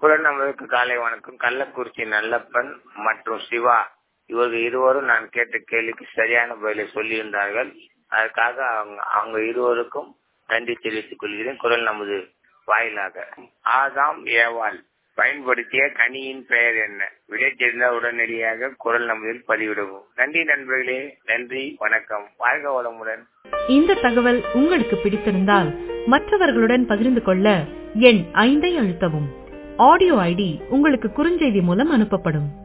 குரல் நம்மளுக்கு காலை வணக்கம் கள்ளக்குறிச்சி நல்லப்பன் மற்றும் சிவா இவர்கள் இருவரும் நான் கேட்ட கேள்விக்கு சரியான பதிலை சொல்லியிருந்தார்கள் அதற்காக அவங்க அவங்க இருவருக்கும் நன்றி தெரிவித்துக் கொள்கிறேன் குரல் நமது வாயிலாக ஆதாம் ஏவாள் பயன்படுத்திய கனியின் பெயர் என்ன விடை தெரிந்தால் உடனடியாக குரல் நமதில் பதிவிடவும் நன்றி நண்பர்களே நன்றி வணக்கம் வாழ்க வளமுடன் இந்த தகவல் உங்களுக்கு பிடித்திருந்தால் மற்றவர்களுடன் பகிர்ந்து கொள்ள எண் ஐந்தை அழுத்தவும் ஆடியோ ஐடி உங்களுக்கு குறுஞ்செய்தி மூலம் அனுப்பப்படும்